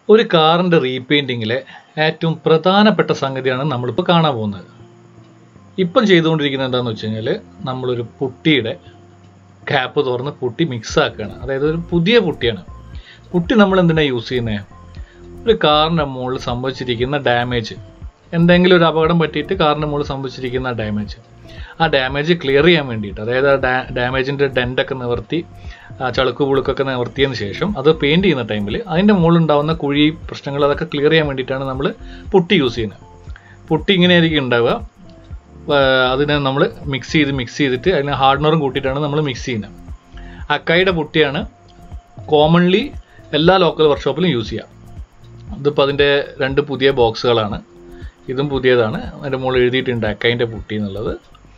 ഒരു കാറിൻ്റെ റീപെയിൻറ്റിങ്ങിലെ ഏറ്റവും പ്രധാനപ്പെട്ട സംഗതിയാണ് നമ്മളിപ്പോൾ കാണാൻ പോകുന്നത് ഇപ്പം ചെയ്തുകൊണ്ടിരിക്കുന്നത് എന്താണെന്ന് വെച്ച് കഴിഞ്ഞാൽ നമ്മളൊരു പുട്ടിയുടെ ക്യാപ്പ് തുറന്ന് പുട്ടി മിക്സ് ആക്കുകയാണ് അതായത് ഒരു പുതിയ പുട്ടിയാണ് പുട്ടി നമ്മൾ എന്തിനാണ് യൂസ് ചെയ്യുന്നത് ഒരു കാറിൻ്റെ മുകളിൽ സംഭവിച്ചിരിക്കുന്ന ഡാമേജ് എന്തെങ്കിലും ഒരു അപകടം പറ്റിയിട്ട് കാറിൻ്റെ മുകളിൽ സംഭവിച്ചിരിക്കുന്ന ഡാമേജ് ആ ഡാമേജ് ക്ലിയർ ചെയ്യാൻ വേണ്ടിയിട്ട് അതായത് ആ ഡാ ഡാമേജിൻ്റെ ഡെൻറ്റൊക്കെ നിവർത്തി ആ ചളുക്ക് പുളുക്കൊക്കെ നിവർത്തിയതിന് ശേഷം അത് പെയിൻറ് ചെയ്യുന്ന ടൈമിൽ അതിൻ്റെ മുകളിൽ ഉണ്ടാകുന്ന കുഴി പ്രശ്നങ്ങൾ അതൊക്കെ ക്ലിയർ ചെയ്യാൻ വേണ്ടിയിട്ടാണ് നമ്മൾ പുട്ടി യൂസ് ചെയ്യുന്നത് പുട്ടി ഇങ്ങനെയായിരിക്കും ഉണ്ടാവുക ആ, അതിനെ നമ്മൾ മിക്സ് ചെയ്ത് മിക്സ് ചെയ്തിട്ട് അതിന് ഹാർഡ്നറും കൂട്ടിയിട്ടാണ് നമ്മൾ മിക്സ് ചെയ്യുന്നത് അക്കായുടെ പുട്ടിയാണ് കോമൺലി എല്ലാ ലോക്കൽ വർക്ക്ഷോപ്പിലും യൂസ് ചെയ്യുക ഇതിപ്പോൾ അതിൻ്റെ രണ്ട് പുതിയ ബോക്സുകളാണ് ഇതും പുതിയതാണ് അതിൻ്റെ മുകളിൽ എഴുതിയിട്ടുണ്ട് അക്കൈൻ്റെ പുട്ടി എന്നുള്ളത്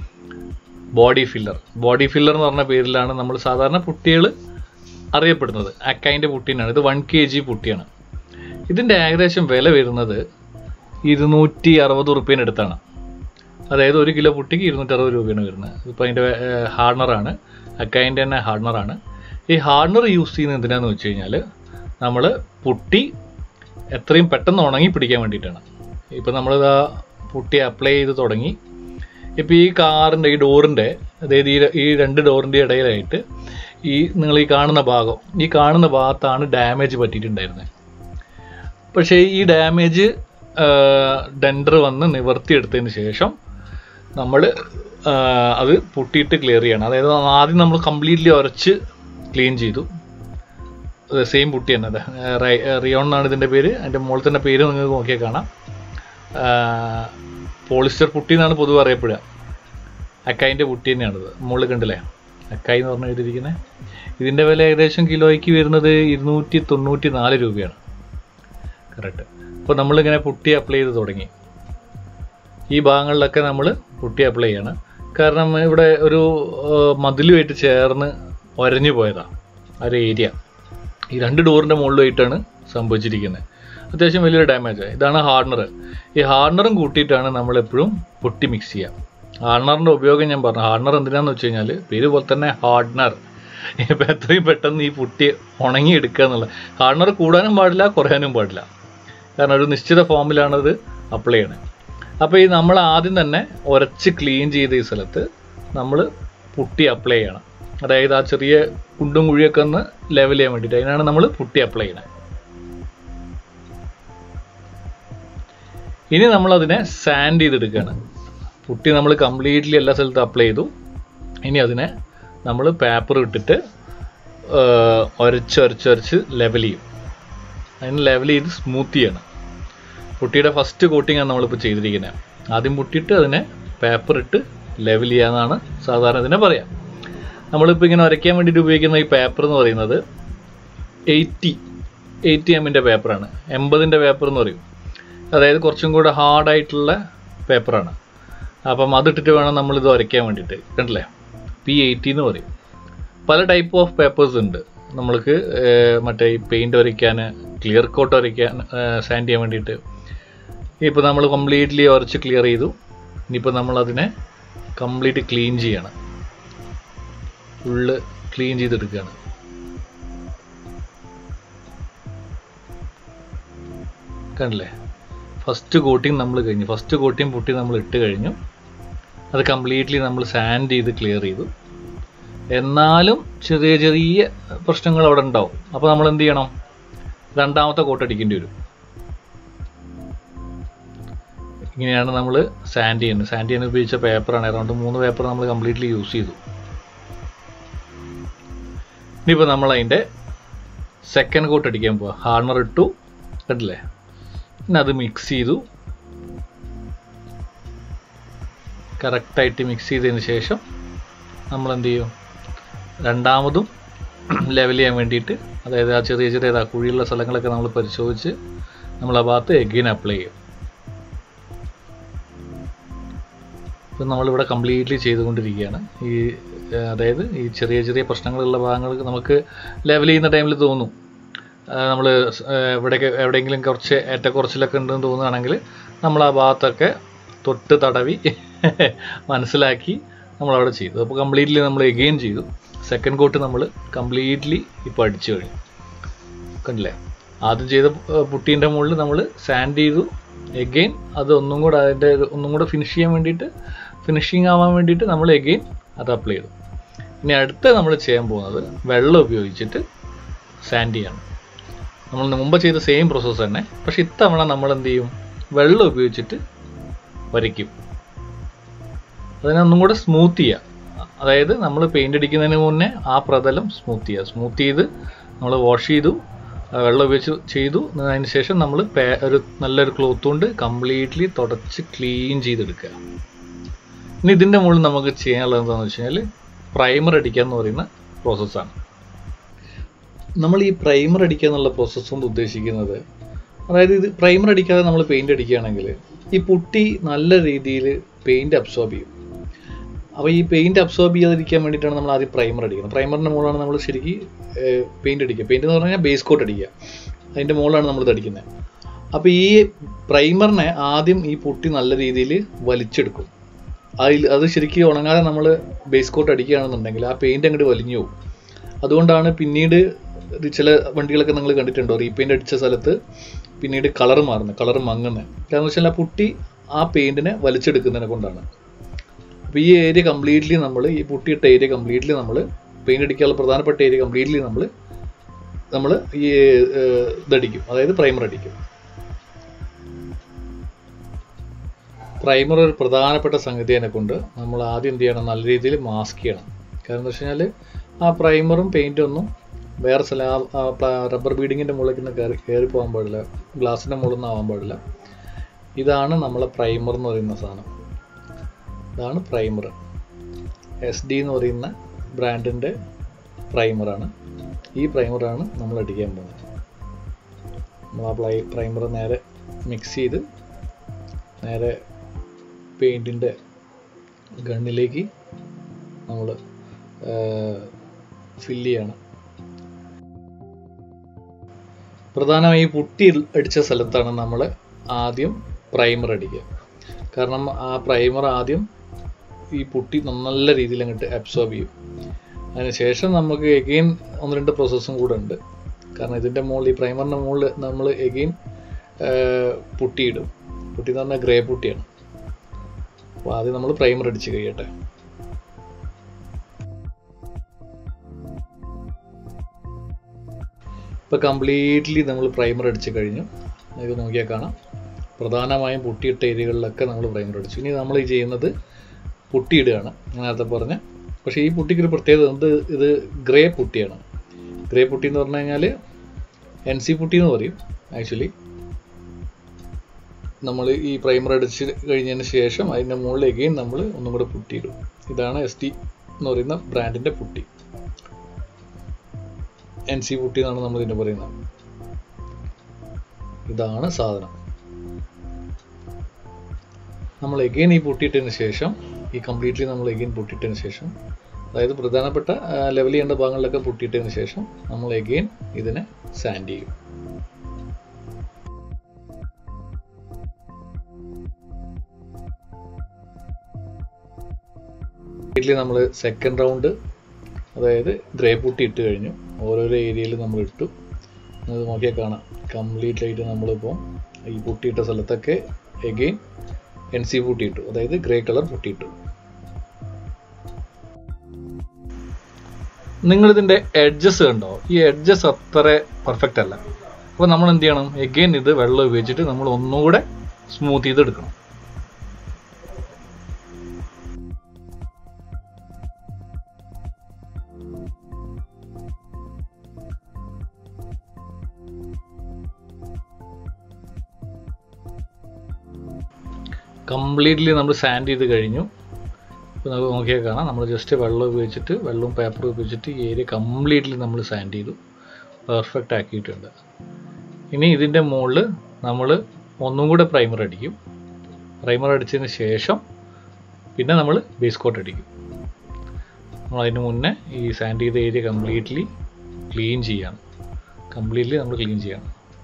ബോഡി ഫില്ലർ ബോഡി ഫില്ലർ എന്ന് പറഞ്ഞ പേരിലാണ് നമ്മൾ സാധാരണ പുട്ടികൾ അറിയപ്പെടുന്നത് അക്കൈൻ്റെ പുട്ടിനാണ് ഇത് വൺ കെ ജി പുട്ടിയാണ് ഇതിൻ്റെ ഏകദേശം വില വരുന്നത് ഇരുന്നൂറ്റി അറുപത് റുപ്യേൻ്റെ അടുത്താണ് അതായത് ഒരു കിലോ പുട്ടിക്ക് ഇരുന്നൂറ്റി അറുപത് രൂപയാണ് വരുന്നത് ഇപ്പോൾ അതിൻ്റെ ഹാർഡനറാണ് അക്കൈൻ്റെ തന്നെ ഹാർഡനറാണ് ഈ ഹാർഡനർ യൂസ് ചെയ്യുന്നത് എന്തിനാന്ന് വെച്ച് കഴിഞ്ഞാൽ നമ്മൾ പുട്ടി എത്രയും പെട്ടെന്ന് ഉണങ്ങി പിടിക്കാൻ വേണ്ടിയിട്ടാണ് ഇപ്പോൾ നമ്മളിതാ പുട്ടി അപ്ലൈ ചെയ്ത് തുടങ്ങി ഇപ്പോൾ ഈ കാറിൻ്റെ ഈ ഡോറിൻ്റെ അതായത് ഈ ര- ഈ രണ്ട് ഡോറിൻ്റെ ഇടയിലായിട്ട് ഈ നിങ്ങൾ ഈ കാണുന്ന ഭാഗം ഈ കാണുന്ന ഭാഗത്താണ് ഡാമേജ് പറ്റിയിട്ടുണ്ടായിരുന്നത് പക്ഷേ ഈ ഡാമേജ് ഡെൻഡർ വന്ന് നിവർത്തിയെടുത്തതിന് ശേഷം നമ്മൾ അത് പുട്ടിയിട്ട് ക്ലിയർ ചെയ്യണം അതായത് ആദ്യം നമ്മൾ കംപ്ലീറ്റ്ലി ഉരച്ച് ക്ലീൻ ചെയ്തു സെയിം പുട്ടി തന്നെ അതെ റൈ- റിയോൺ എന്നാണ് ഇതിൻ്റെ പേര് അതിൻ്റെ മുകളിൽ തന്നെ പേര് നിങ്ങൾക്ക് നോക്കിയാൽ കാണാം പോളിസ്റ്റർ പുട്ടി എന്നാണ് പൊതുവെ അറിയപ്പെടുക അക്കായിൻ്റെ പുട്ടി തന്നെയാണിത് മുകളിൽ കണ്ടില്ലേ അക്കായി എന്ന് പറഞ്ഞ് എഴുതിയിരിക്കുന്നത് ഇതിൻ്റെ വില ഏകദേശം കിലോയ്ക്ക് വരുന്നത് ഇരുന്നൂറ്റി തൊണ്ണൂറ്റി നാല് രൂപയാണ് കറക്റ്റ് അപ്പോൾ നമ്മളിങ്ങനെ പുട്ടി അപ്ലൈ ചെയ്ത് തുടങ്ങി ഈ ഭാഗങ്ങളിലൊക്കെ നമ്മൾ പുട്ടി അപ്ലൈ ചെയ്യണം കാരണം ഇവിടെ ഒരു മതിലുമായിട്ട് ചേർന്ന് ഒരഞ്ഞു പോയതാണ് ആ ഒരു ഏരിയ ഈ രണ്ട് ഡോറിൻ്റെ മുകളിലായിട്ടാണ് സംഭവിച്ചിരിക്കുന്നത് അത്യാവശ്യം വലിയൊരു ഡാമേജ് ഇതാണ് ഹാർഡനർ ഈ ഹാർഡനറും കൂട്ടിയിട്ടാണ് നമ്മളെപ്പോഴും പൊട്ടി മിക്സ് ചെയ്യുക ഹാർഡനറിൻ്റെ ഉപയോഗം ഞാൻ പറഞ്ഞു ഹാർഡനർ എന്തിനാന്ന് വെച്ച് കഴിഞ്ഞാൽ പേര് പോലെ തന്നെ ഹാർഡനർ ഇപ്പം എത്രയും പെട്ടെന്ന് ഈ പുട്ടി ഉണങ്ങി എടുക്കുക എന്നുള്ളത് ഹാർഡനർ കൂടാനും പാടില്ല കുറയാനും പാടില്ല കാരണം ഒരു നിശ്ചിത ഫോമിലാണത് അപ്ലൈ ചെയ്യണത് അപ്പോൾ ഈ നമ്മൾ ആദ്യം തന്നെ ഉരച്ച് ക്ലീൻ ചെയ്ത ഈ സ്ഥലത്ത് നമ്മൾ പുട്ടി അപ്ലൈ ചെയ്യണം അതായത് ആ ചെറിയ കുണ്ടും കുഴിയൊക്കെ ഒന്ന് ലെവൽ ചെയ്യാൻ വേണ്ടിയിട്ട് അതിനാണ് നമ്മൾ പുട്ടി അപ്ലൈ ചെയ്യണത് ഇനി നമ്മൾ അതിനെ സാൻഡ് ചെയ്തെടുക്കുകയാണ് പുട്ടി നമ്മൾ കംപ്ലീറ്റ്ലി എല്ലാ സ്ഥലത്തും അപ്ലൈ ചെയ്തു ഇനി അതിനെ നമ്മൾ പേപ്പർ ഇട്ടിട്ട് ഉരച്ചൊരച്ചൊരച്ച് ലെവൽ ചെയ്യും അതിന് ലെവൽ ചെയ്ത് സ്മൂത്ത് ചെയ്യണം പുട്ടിയുടെ ഫസ്റ്റ് കോട്ടിംഗ് ആണ് നമ്മളിപ്പോൾ ചെയ്തിരിക്കുന്നത് ആദ്യം പുട്ടിയിട്ട് അതിനെ പേപ്പർ ഇട്ട് ലെവൽ ചെയ്യാന്നാണ് സാധാരണ ഇതിനെ പറയാം നമ്മളിപ്പോൾ ഇങ്ങനെ ഉരയ്ക്കാൻ വേണ്ടിയിട്ട് ഉപയോഗിക്കുന്ന ഈ പേപ്പർ എന്ന് പറയുന്നത് എയ്റ്റി എയ്റ്റി എമ്മിൻ്റെ പേപ്പറാണ് എൺപതിൻ്റെ പേപ്പർ എന്ന് പറയും അതായത് കുറച്ചും കൂടെ ഹാർഡായിട്ടുള്ള പേപ്പറാണ് അപ്പം അതിട്ടിട്ട് വേണം നമ്മളിത് ഉരയ്ക്കാൻ വേണ്ടിയിട്ട് കണ്ടില്ലേ പി എയ്റ്റി എന്ന് പറയും പല ടൈപ്പ് ഓഫ് പേപ്പേഴ്സ് ഉണ്ട് നമ്മൾക്ക് ഏർ, മറ്റേ ഈ പെയിൻറ് വരയ്ക്കാൻ ക്ലിയർ കോട്ട് വരയ്ക്കാൻ സാൻഡ് ചെയ്യാൻ വേണ്ടിയിട്ട് ഇപ്പോൾ നമ്മൾ കംപ്ലീറ്റ്ലി ഉരച്ച് ക്ലിയർ ചെയ്തു ഇനിയിപ്പോൾ നമ്മൾ അതിനെ കംപ്ലീറ്റ് ക്ലീൻ ചെയ്യണം ഫുള്ള് ക്ലീൻ ചെയ്തെടുക്കുകയാണ് കണ്ടില്ലേ ഫസ്റ്റ് കോട്ടിങ് നമ്മൾ കഴിഞ്ഞു ഫസ്റ്റ് കോട്ടിങ് പുട്ടി നമ്മൾ ഇട്ട് കഴിഞ്ഞു അത് കംപ്ലീറ്റ്ലി നമ്മൾ സാൻഡ് ചെയ്ത് ക്ലിയർ ചെയ്തു എന്നാലും ചെറിയ ചെറിയ പ്രശ്നങ്ങൾ അവിടെ ഉണ്ടാവും അപ്പോൾ നമ്മൾ എന്ത് ചെയ്യണം രണ്ടാമത്തെ കോട്ട് അടിക്കേണ്ടി വരും ഇങ്ങനെയാണ് നമ്മൾ സാൻഡ് ചെയ്യുന്നത് സാൻഡ് ചെയ്യാൻ ഉപയോഗിച്ച പേപ്പറാണ് അറൗണ്ട് മൂന്ന് പേപ്പർ നമ്മൾ കംപ്ലീറ്റ്ലി യൂസ് ചെയ്തു ഇനിയിപ്പോൾ നമ്മൾ അതിൻ്റെ സെക്കൻഡ് കോട്ട് അടിക്കാൻ പോവാം ഹാർണർ ഇട്ടു കണ്ടില്ലേ പിന്നെ അത് മിക്സ് ചെയ്തു കറക്റ്റായിട്ട് മിക്സ് ചെയ്തതിന് ശേഷം നമ്മൾ എന്ത് ചെയ്യും രണ്ടാമതും ലെവൽ ചെയ്യാൻ വേണ്ടിയിട്ട് അതായത് ആ ചെറിയ ചെറിയ ആ കുഴിയുള്ള സ്ഥലങ്ങളൊക്കെ നമ്മൾ പരിശോധിച്ച് നമ്മൾ ആ ഭാഗത്ത് എഗെയിൻ അപ്ലൈ ചെയ്യും ഇപ്പം നമ്മളിവിടെ കംപ്ലീറ്റ്ലി ചെയ്തുകൊണ്ടിരിക്കുകയാണ് ഈ ഏർ, അതായത് ഈ ചെറിയ ചെറിയ പ്രശ്നങ്ങളുള്ള ഭാഗങ്ങൾ നമുക്ക് ലെവൽ ചെയ്യുന്ന ടൈമിൽ തോന്നും നമ്മൾ എവിടെയൊക്കെ എവിടെയെങ്കിലും കുറച്ച് ഏറ്റക്കുറച്ചിലൊക്കെ ഉണ്ടെന്ന് തോന്നുകയാണെങ്കിൽ നമ്മൾ ആ ഭാഗത്തൊക്കെ തൊട്ട് തടവി മനസ്സിലാക്കി നമ്മളവിടെ ചെയ്തു അപ്പോൾ കംപ്ലീറ്റ്ലി നമ്മൾ എഗെയിൻ ചെയ്തു സെക്കൻഡ് കോട്ട് നമ്മൾ കംപ്ലീറ്റ്ലി ഇപ്പോൾ അടിച്ചു കഴിഞ്ഞു കണ്ടില്ലേ ആദ്യം ചെയ്ത പുട്ടീൻ്റെ മുകളിൽ നമ്മൾ സാൻഡ് ചെയ്തു എഗെയിൻ അത് ഒന്നും കൂടെ അതിൻ്റെ ഒന്നും കൂടെ ഫിനിഷ് ചെയ്യാൻ വേണ്ടിയിട്ട് ഫിനിഷിങ് ആവാൻ വേണ്ടിയിട്ട് നമ്മൾ എഗെയിൻ അത് അപ്ലൈ ചെയ്തു ഇനി അടുത്ത് നമ്മൾ ചെയ്യാൻ പോകുന്നത് വെള്ളം ഉപയോഗിച്ചിട്ട് സാൻഡ് ചെയ്യണം നമ്മൾ മുമ്പ് ചെയ്ത സെയിം പ്രോസസ്സ് തന്നെ പക്ഷെ ഇത്തവണ നമ്മൾ എന്ത് ചെയ്യും വെള്ളം ഉപയോഗിച്ചിട്ട് വരയ്ക്കും അതിനെ ഒന്നും കൂടെ സ്മൂത്ത് ചെയ്യുക അതായത് നമ്മൾ പെയിൻ്റ് അടിക്കുന്നതിന് മുന്നേ ആ പ്രതലം സ്മൂത്ത് ചെയ്യുക സ്മൂത്ത് ചെയ്ത് നമ്മൾ വാഷ് ചെയ്തു ആ വെള്ളം ഉപയോഗിച്ച് ചെയ്തു അതിന് ശേഷം നമ്മൾ ഒരു നല്ലൊരു ക്ലോത്ത് കൊണ്ട് കംപ്ലീറ്റ്ലി തുടച്ച് ക്ലീൻ ചെയ്തെടുക്കുക ഇനി ഇതിൻ്റെ മുകളിൽ നമുക്ക് ചെയ്യാനുള്ളത് എന്താണെന്ന് വെച്ച് കഴിഞ്ഞാൽ പ്രൈമർ അടിക്കുക എന്ന് പറയുന്ന പ്രോസസ്സാണ് നമ്മൾ ഈ പ്രൈമർ അടിക്കുക എന്നുള്ള പ്രോസസ്സ് കൊണ്ട് ഉദ്ദേശിക്കുന്നത് അതായത് ഇത് പ്രൈമർ അടിക്കാതെ നമ്മൾ പെയിൻ്റ് അടിക്കുകയാണെങ്കിൽ ഈ പുട്ടി നല്ല രീതിയിൽ പെയിൻറ് അബ്സോർബ് ചെയ്യും അപ്പോൾ ഈ പെയിൻറ് അബ്സോർബ് ചെയ്യാതിരിക്കാൻ വേണ്ടിയിട്ടാണ് നമ്മൾ ആദ്യം പ്രൈമർ അടിക്കുന്നത് പ്രൈമറിൻ്റെ മുകളിലാണ് നമ്മൾ ശരിക്കും പെയിൻറ് അടിക്കുക പെയിൻറ് എന്ന് പറഞ്ഞു കഴിഞ്ഞാൽ ബേസ് കോട്ട് അടിക്കുക അതിൻ്റെ മുകളിലാണ് നമ്മൾ അടിക്കുന്നത് അപ്പോൾ ഈ പ്രൈമറിനെ ആദ്യം ഈ പുട്ടി നല്ല രീതിയിൽ വലിച്ചെടുക്കും അതിൽ അത് ശരിക്കും ഉണങ്ങാതെ നമ്മൾ ബേസ് കോട്ട് അടിക്കുകയാണെന്നുണ്ടെങ്കിൽ ആ പെയിൻറ് അങ്ങോട്ട് വലിഞ്ഞു പോകും അതുകൊണ്ടാണ് പിന്നീട് ചില വണ്ടികളൊക്കെ നിങ്ങൾ കണ്ടിട്ടുണ്ടോ റീപെയിൻ്റ് അടിച്ച സ്ഥലത്ത് പിന്നീട് കളർ മാറുന്നത് കളർ മങ്ങുന്നത് കാരണം വെച്ചാൽ ആ പുട്ടി ആ പെയിൻറ്റിനെ വലിച്ചെടുക്കുന്നതിനെ കൊണ്ടാണ് അപ്പോൾ ഈ ഏരിയ കംപ്ലീറ്റ്ലി നമ്മൾ ഈ പുട്ടിയിട്ട ഏരിയ കംപ്ലീറ്റ്ലി നമ്മൾ പെയിൻ്റ് അടിക്കാനുള്ള പ്രധാനപ്പെട്ട ഏരിയ കംപ്ലീറ്റ്ലി നമ്മൾ നമ്മൾ ഈ ഇതടിക്കും അതായത് പ്രൈമർ അടിക്കും പ്രൈമർ ഒരു പ്രധാനപ്പെട്ട സംഗതിയെ കൊണ്ട് നമ്മൾ ആദ്യം എന്ത് ചെയ്യണം നല്ല രീതിയിൽ മാസ്ക് ചെയ്യണം കാരണം എന്താ വെച്ച് കഴിഞ്ഞാൽ ആ പ്രൈമറും പെയിൻറ്റും ഒന്നും വേറെ സ്ഥലം റബ്ബർ ബീഡിങ്ങിൻ്റെ മുകളിലേക്ക് നിന്ന് കയറി കയറി പോകാൻ പാടില്ല ഗ്ലാസിൻ്റെ മുകളിൽ നിന്ന് ആവാൻ പാടില്ല ഇതാണ് നമ്മളെ പ്രൈമർ എന്ന് പറയുന്ന സാധനം ഇതാണ് പ്രൈമർ എസ് ഡി എന്ന് പറയുന്ന ബ്രാൻഡിൻ്റെ പ്രൈമറാണ് ഈ പ്രൈമറാണ് നമ്മൾ അടിക്കാൻ പോകുന്നത് നമ്മൾ ആ പ്ലൈ പ്രൈമർ നേരെ മിക്സ് ചെയ്ത് നേരെ പെയിൻറ്റിൻ്റെ ഗണ്ണിലേക്ക് നമ്മൾ ഫില്ല് ചെയ്യണം പ്രധാനമായി പുട്ടി അടിച്ച സ്ഥലത്താണ് നമ്മൾ ആദ്യം പ്രൈമർ അടിക്കുക കാരണം ആ പ്രൈമർ ആദ്യം ഈ പുട്ടി നല്ല രീതിയിൽ അങ്ങോട്ട് അബ്സോർബ് ചെയ്യും അതിനുശേഷം നമുക്ക് എഗെയിൻ ഒന്ന് രണ്ട് പ്രോസസ്സും കൂടെ ഉണ്ട് കാരണം ഇതിൻ്റെ മുകളിൽ ഈ പ്രൈമറിൻ്റെ മുകളിൽ നമ്മൾ എഗെയിൻ പുട്ടിയിടും പുട്ടി എന്ന് പറഞ്ഞാൽ ഗ്രേ പുട്ടിയാണ് അപ്പോൾ ആദ്യം നമ്മൾ പ്രൈമർ അടിച്ച് കഴിയട്ടെ ഇപ്പോൾ കംപ്ലീറ്റ്ലി നമ്മൾ പ്രൈമർ അടിച്ച് കഴിഞ്ഞു ഇത് നോക്കിയാൽ കാണാം പ്രധാനമായും പുട്ടിയിട്ട ഏരിയകളിലൊക്കെ നമ്മൾ പ്രൈമർ അടിച്ചു ഇനി നമ്മൾ ഈ ചെയ്യുന്നത് പുട്ടിയിടുകയാണ് ഞാൻ നേരത്തെ പറഞ്ഞ പക്ഷേ ഈ പുട്ടിക്ക് ഒരു പ്രത്യേകത എന്ത് ഇത് ഗ്രേ പുട്ടിയാണ് ഗ്രേ പുട്ടി എന്ന് പറഞ്ഞു കഴിഞ്ഞാൽ എൻ സി പുട്ടി എന്ന് പറയും ആക്ച്വലി നമ്മൾ ഈ പ്രൈമർ അടിച്ച് കഴിഞ്ഞതിന് ശേഷം അതിൻ്റെ മുകളിലേക്കും നമ്മൾ ഒന്നും കൂടെ പുട്ടിയിടും ഇതാണ് എസ് ടി എന്ന് പറയുന്ന ബ്രാൻഡിൻ്റെ പുട്ടി എൻ സി പുട്ടി എന്നാണ് നമ്മൾ ഇതിനെ പറയുന്നത് ഇതാണ് സാധനം നമ്മൾ എഗെയിൻ ഈ പൊട്ടിയിട്ടതിന് ശേഷം ഈ കംപ്ലീറ്റ്ലി നമ്മൾ എഗെയിൻ പൊട്ടിയിട്ടതിന് ശേഷം അതായത് പ്രധാനപ്പെട്ട ലെവൽ ചെയ്യേണ്ട ഭാഗങ്ങളിലൊക്കെ പൊട്ടിയിട്ടതിന് ശേഷം നമ്മൾ എഗെയിൻ ഇതിനെ സാൻഡ് ചെയ്യും കംപ്ലീറ്റ്ലി നമ്മൾ സെക്കൻഡ് റൗണ്ട് അതായത് ഗ്രേ പുട്ടി ഇട്ട് കഴിഞ്ഞു ഓരോരോ ഏരിയയിൽ നമ്മൾ ഇട്ടു അത് നോക്കിയാൽ കാണാം കംപ്ലീറ്റ് ആയിട്ട് നമ്മളിപ്പോൾ ഈ പുട്ടിയിട്ട സ്ഥലത്തൊക്കെ എഗെയിൻ എൻ സി പുട്ടിയിട്ടു അതായത് ഗ്രേ കളർ പുട്ടിയിട്ടു നിങ്ങളിതിൻ്റെ എഡ്ജസ് കണ്ടോ ഈ എഡ്ജസ് അത്ര പെർഫെക്റ്റ് അല്ല അപ്പോൾ നമ്മൾ എന്ത് ചെയ്യണം എഗെയിൻ ഇത് വെള്ളം ഉപയോഗിച്ചിട്ട് നമ്മൾ ഒന്നുകൂടെ സ്മൂത്ത് ചെയ്തെടുക്കണം കംപ്ലീറ്റ്ലി നമ്മൾ സാൻഡ് ചെയ്ത് കഴിഞ്ഞു ഇപ്പോൾ നമുക്ക് നോക്കിയാൽ കാണാം നമ്മൾ ജസ്റ്റ് വെള്ളം ഉപയോഗിച്ചിട്ട് വെള്ളവും പേപ്പറും ഉപയോഗിച്ചിട്ട് ഈ ഏരിയ കംപ്ലീറ്റ്ലി നമ്മൾ സാൻഡ് ചെയ്തു പെർഫെക്റ്റ് ആക്കിയിട്ടുണ്ട് ഇനി ഇതിൻ്റെ മുകളിൽ നമ്മൾ ഒന്നും കൂടെ പ്രൈമർ അടിക്കും പ്രൈമർ അടിച്ചതിന് ശേഷം പിന്നെ നമ്മൾ ബേസ് കോട്ട് അടിക്കും നമ്മൾ അതിന് മുന്നേ ഈ സാൻഡ് ചെയ്ത ഏരിയ കംപ്ലീറ്റ്ലി ക്ലീൻ ചെയ്യണം കംപ്ലീറ്റ്ലി നമ്മൾ ക്ലീൻ ചെയ്യണം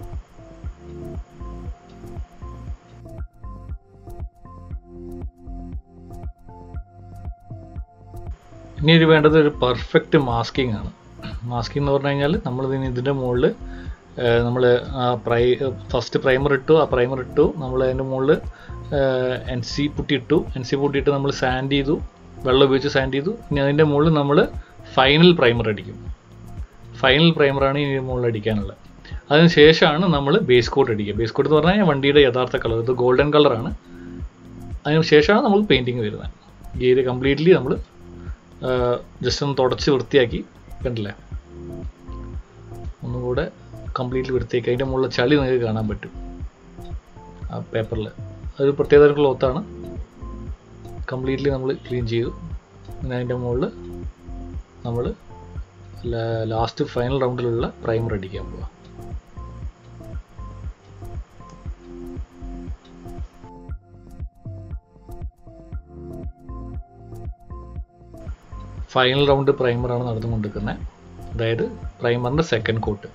ഇനി ഇത് വേണ്ടത് ഒരു പെർഫെക്റ്റ് മാസ്കിംഗ് ആണ് മാസ്കിംഗ് എന്ന് പറഞ്ഞു കഴിഞ്ഞാൽ നമ്മൾ ഇതിന് ഇതിൻ്റെ മുകളിൽ നമ്മൾ ആ പ്രൈ ഫസ്റ്റ് പ്രൈമർ ഇട്ടു ആ പ്രൈമർ ഇട്ടു നമ്മൾ അതിൻ്റെ മുകളിൽ എൻ സി പുട്ടി ഇട്ടു എൻ സി പുട്ടിയിട്ട് നമ്മൾ സാൻഡ് ചെയ്തു വെള്ളം ഉപയോഗിച്ച് സാൻഡ് ചെയ്തു ഇനി അതിൻ്റെ മുകളിൽ നമ്മൾ ഫൈനൽ പ്രൈമർ അടിക്കും ഫൈനൽ പ്രൈമറാണ് ഇനി മുകളിൽ അടിക്കാനുള്ളത് അതിന് ശേഷമാണ് നമ്മൾ ബേസ് കോട്ട് അടിക്കുക ബേസ് കോട്ട് എന്ന് പറഞ്ഞാൽ വണ്ടിയുടെ യഥാർത്ഥ കളർ ഇത് ഗോൾഡൻ കളറാണ് അതിന് ശേഷമാണ് നമ്മൾ പെയിൻറ്റിങ് വരുന്നത് ഈ ഏരിയ കംപ്ലീറ്റ്ലി നമ്മൾ ജസ്റ്റ് ഒന്ന് തുടച്ച് വൃത്തിയാക്കി കണ്ടില്ലേ ഒന്നുകൂടെ കംപ്ലീറ്റ്ലി വൃത്തിയാക്കി അതിൻ്റെ മുകളിൽ ചളി നിങ്ങൾക്ക് കാണാൻ പറ്റും ആ പേപ്പറിൽ അതൊരു പ്രത്യേകതരമുള്ള ഒത്താണ് കംപ്ലീറ്റ്ലി നമ്മൾ ക്ലീൻ ചെയ്തു പിന്നെ അതിൻ്റെ മുകളിൽ നമ്മൾ ലാസ്റ്റ് ഫൈനൽ റൗണ്ടിലുള്ള പ്രൈമർ അടിക്കാൻ പോവാം ഫൈനൽ റൗണ്ട് പ്രൈമറാണ് നടന്നുകൊണ്ടിരിക്കുന്നത് അതായത് പ്രൈമറിൻ്റെ സെക്കൻഡ് കോട്ട്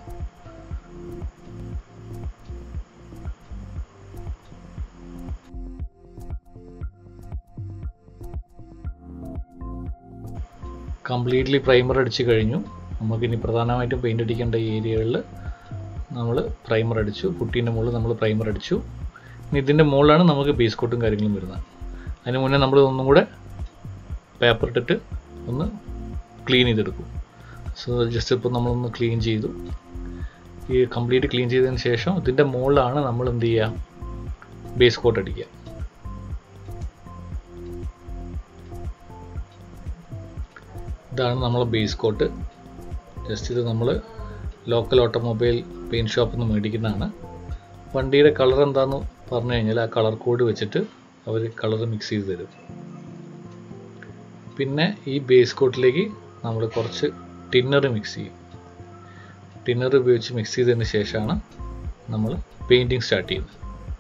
കംപ്ലീറ്റ്ലി പ്രൈമർ അടിച്ച് കഴിഞ്ഞു നമുക്കിനി പ്രധാനമായിട്ടും പെയിൻ്റ് അടിക്കേണ്ട ഏരിയകളിൽ നമ്മൾ പ്രൈമർ അടിച്ചു പുട്ടീൻ്റെ മുകളിൽ നമ്മൾ പ്രൈമർ അടിച്ചു ഇനി ഇതിൻ്റെ മുകളിലാണ് നമുക്ക് ബേസ് കോട്ടും കാര്യങ്ങളും വരുന്നത് അതിന് മുന്നേ നമ്മൾ ഒന്നും കൂടെ പേപ്പർ ഇട്ടിട്ട് ഒന്ന് ക്ലീൻ ചെയ്തെടുക്കും സോ ജസ്റ്റ് ഇപ്പോൾ നമ്മളൊന്ന് ക്ലീൻ ചെയ്തു ഈ കംപ്ലീറ്റ് ക്ലീൻ ചെയ്തതിന് ശേഷം ഇതിൻ്റെ മുകളിലാണ് നമ്മൾ എന്ത് ചെയ്യുക ബേസ് കോട്ട് അടിക്കുക ഇതാണ് നമ്മളെ ബേസ് കോട്ട് ജസ്റ്റ് ഇത് നമ്മൾ ലോക്കൽ ഓട്ടോമൊബൈൽ പെയിൻറ്റ് ഷോപ്പിൽ നിന്ന് മേടിക്കുന്നതാണ് വണ്ടിയുടെ കളർ എന്താണെന്ന് പറഞ്ഞു കഴിഞ്ഞാൽ ആ കളർ കോഡ് വെച്ചിട്ട് അവർ കളർ മിക്സ് ചെയ്ത് തരും പിന്നെ ഈ ബേസ് കോട്ടിലേക്ക് നമ്മൾ കുറച്ച് ടിന്നർ മിക്സ് ചെയ്യും ടിന്നർ ഉപയോഗിച്ച് മിക്സ് ചെയ്തതിന് ശേഷമാണ് നമ്മൾ പെയിൻറ്റിങ് സ്റ്റാർട്ട് ചെയ്യുന്നത്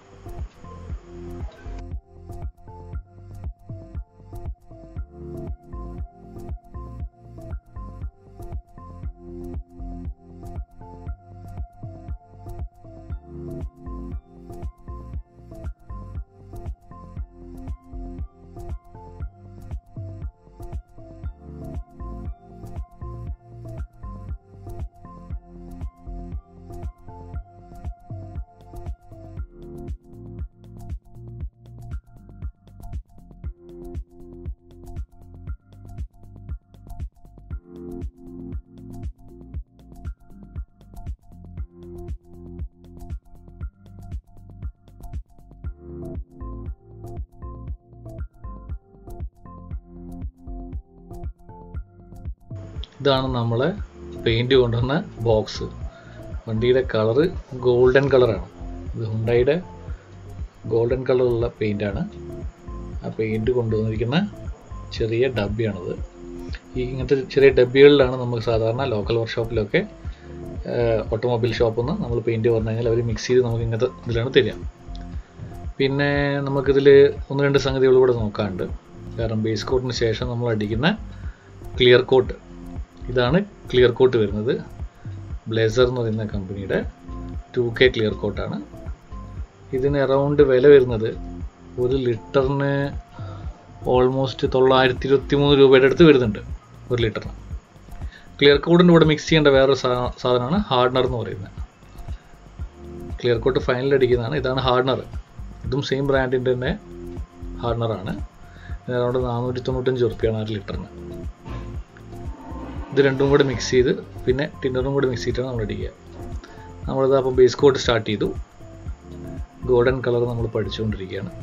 ഇതാണ് നമ്മളെ പെയിൻറ് കൊണ്ടുവന്ന ബോക്സ് വണ്ടിയുടെ കളറ് ഗോൾഡൻ കളറാണ് ഇത് ഹുണ്ടായിയുടെ ഗോൾഡൻ കളറുള്ള പെയിൻ്റാണ് ആ പെയിൻറ് കൊണ്ടുവന്നിരിക്കുന്ന ചെറിയ ഡബ്ബിയാണത് ഈ ഇങ്ങനത്തെ ചെറിയ ഡബ്ബികളിലാണ് നമുക്ക് സാധാരണ ലോക്കൽ വർക്ക്ഷോപ്പിലൊക്കെ ഓട്ടോമൊബൈൽ ഷോപ്പിൽ നിന്ന് നമ്മൾ പെയിൻറ് പറഞ്ഞു കഴിഞ്ഞാൽ അവർ മിക്സ് ചെയ്ത് നമുക്ക് ഇങ്ങനത്തെ ഇതിലാണ് തരിക പിന്നെ നമുക്കിതിൽ ഒന്ന് രണ്ട് സംഗതികൾ കൂടെ നോക്കാനുണ്ട് കാരണം ബേസ് കോട്ടിന് ശേഷം നമ്മൾ അടിക്കുന്ന ക്ലിയർ കോട്ട് ഇതാണ് ക്ലിയർ കോട്ട് വരുന്നത് ബ്ലേസർ എന്ന് പറയുന്ന കമ്പനിയുടെ ടു കെ ക്ലിയർ കോട്ടാണ് ഇതിന് അറൗണ്ട് വില വരുന്നത് ഒരു ലിറ്ററിന് ഓൾമോസ്റ്റ് തൊള്ളായിരത്തി ഇരുപത്തി മൂന്ന് രൂപയുടെ അടുത്ത് വരുന്നുണ്ട് ഒരു ലിറ്ററിന് ക്ലിയർ കോട്ടിൻ്റെ കൂടെ മിക്സ് ചെയ്യേണ്ട വേറൊരു സാ- സാധനമാണ് ഹാർഡനർ എന്ന് പറയുന്നത് ക്ലിയർ കോട്ട് ഫൈനൽ അടിക്കുന്നതാണ് ഇതാണ് ഹാർഡനർ ഇതും സെയിം ബ്രാൻഡിൻ്റെ തന്നെ ഹാർഡനറാണ് ഇതിന് അറൗണ്ട് നാനൂറ്റി തൊണ്ണൂറ്റഞ്ച് റുപ്യാണ് ഒരു ലിറ്ററിന് ഇത് രണ്ടും കൂടെ മിക്സ് ചെയ്ത് പിന്നെ ടിന്നറും കൂടെ മിക്സ് ചെയ്തിട്ടാണ് നമ്മൾ അടിക്കുക നമ്മളിത് അപ്പോൾ ബേസ് കോട്ട് സ്റ്റാർട്ട് ചെയ്തു ഗോൾഡൻ കളർ നമ്മൾ പഠിച്ചുകൊണ്ടിരിക്കുകയാണ്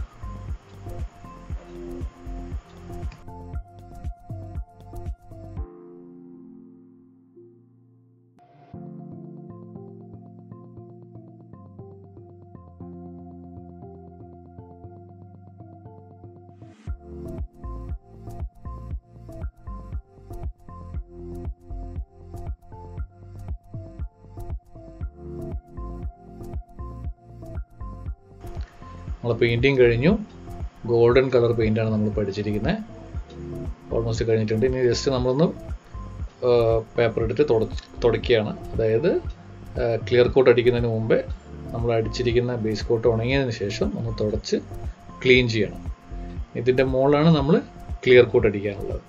നമ്മൾ പെയിൻറ്റിങ് കഴിഞ്ഞു ഗോൾഡൻ കളർ പെയിൻ്റാണ് നമ്മൾ പഠിച്ചിരിക്കുന്നത് ഓൾമോസ്റ്റ് കഴിഞ്ഞിട്ടുണ്ട് ഇനി ജസ്റ്റ് നമ്മളൊന്ന് പേപ്പർ എടുത്ത് തുടച്ച് തുടയ്ക്കുകയാണ് അതായത് ക്ലിയർ കോട്ട് അടിക്കുന്നതിന് മുമ്പേ നമ്മൾ അടിച്ചിരിക്കുന്ന ബേസ് കോട്ട് ഉണങ്ങിയതിന് ശേഷം ഒന്ന് തുടച്ച് ക്ലീൻ ചെയ്യണം ഇതിൻ്റെ മുകളിലാണ് നമ്മൾ ക്ലിയർ കോട്ട് അടിക്കാനുള്ളത്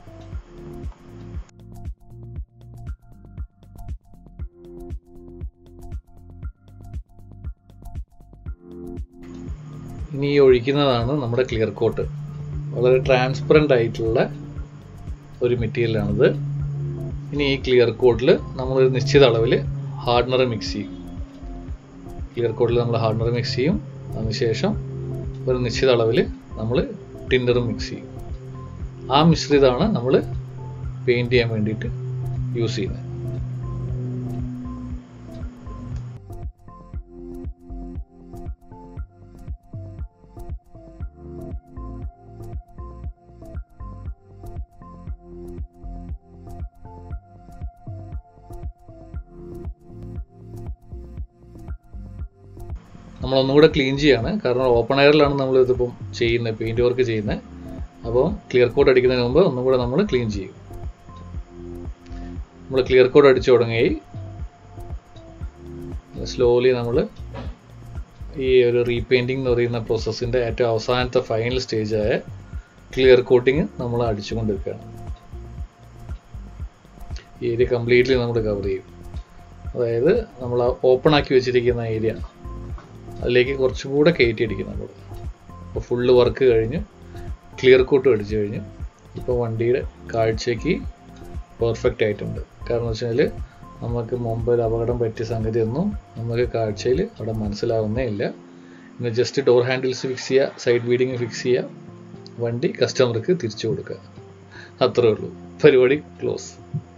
ഇനി ഈ ഒഴിക്കുന്നതാണ് നമ്മുടെ ക്ലിയർ കോട്ട് വളരെ ട്രാൻസ്പെറൻ്റ് ആയിട്ടുള്ള ഒരു മെറ്റീരിയലാണിത് ഇനി ഈ ക്ലിയർ കോട്ടിൽ നമ്മളൊരു നിശ്ചിത അളവിൽ ഹാർഡ്നർ മിക്സ് ചെയ്യും ക്ലിയർ കോട്ടിൽ നമ്മൾ ഹാർഡ്നർ മിക്സ് ചെയ്യും അതിനുശേഷം ഒരു നിശ്ചിത അളവിൽ നമ്മൾ ടിന്നറും മിക്സ് ചെയ്യും ആ മിശ്രിതമാണ് നമ്മൾ പെയിൻറ് ചെയ്യാൻ വേണ്ടിയിട്ട് യൂസ് ചെയ്യുന്നത് നമ്മൾ ഒന്നുകൂടെ ക്ലീൻ ചെയ്യാണ് കാരണം ഓപ്പൺ എയറിലാണ് നമ്മൾ ഇതിപ്പം ചെയ്യുന്നത് പെയിൻറ് വർക്ക് ചെയ്യുന്നത് അപ്പോൾ ക്ലിയർ കോട്ട് അടിക്കുന്നതിന് മുമ്പ് ഒന്നും കൂടെ നമ്മൾ ക്ലീൻ ചെയ്യും നമ്മൾ ക്ലിയർ കോട്ട് അടിച്ചു തുടങ്ങി സ്ലോലി നമ്മൾ ഈ ഒരു റീപെയിൻറ്റിംഗ് എന്ന് പറയുന്ന പ്രോസസ്സിൻ്റെ ഏറ്റവും അവസാനത്തെ ഫൈനൽ സ്റ്റേജായ ക്ലിയർ കോട്ടിങ് നമ്മൾ അടിച്ചുകൊണ്ടിരിക്കുകയാണ് ഈ ഏരിയ കംപ്ലീറ്റ്ലി നമ്മൾ കവർ ചെയ്യും അതായത് നമ്മൾ ഓപ്പൺ ആക്കി വെച്ചിരിക്കുന്ന ഏരിയ അതിലേക്ക് കുറച്ചും കൂടെ കയറ്റി അടിക്കും നമ്മൾ അപ്പോൾ ഫുള്ള് വർക്ക് കഴിഞ്ഞ് ക്ലിയർ കോട്ടും അടിച്ചു കഴിഞ്ഞു ഇപ്പോൾ വണ്ടിയുടെ കാഴ്ചയ്ക്ക് പെർഫെക്റ്റ് ആയിട്ടുണ്ട് കാരണം വെച്ചാൽ നമുക്ക് മുമ്പ് ഒരു അപകടം പറ്റിയ സംഗതിയൊന്നും നമുക്ക് കാഴ്ചയിൽ അവിടെ മനസ്സിലാവുന്നേ ഇല്ല പിന്നെ ജസ്റ്റ് ഡോർ ഹാൻഡിൽസ് ഫിക്സ് ചെയ്യുക സൈഡ് ബീഡിങ് ഫിക്സ് ചെയ്യുക വണ്ടി കസ്റ്റമർക്ക് തിരിച്ചു കൊടുക്കുക അത്രേ ഉള്ളൂ പരിപാടി ക്ലോസ്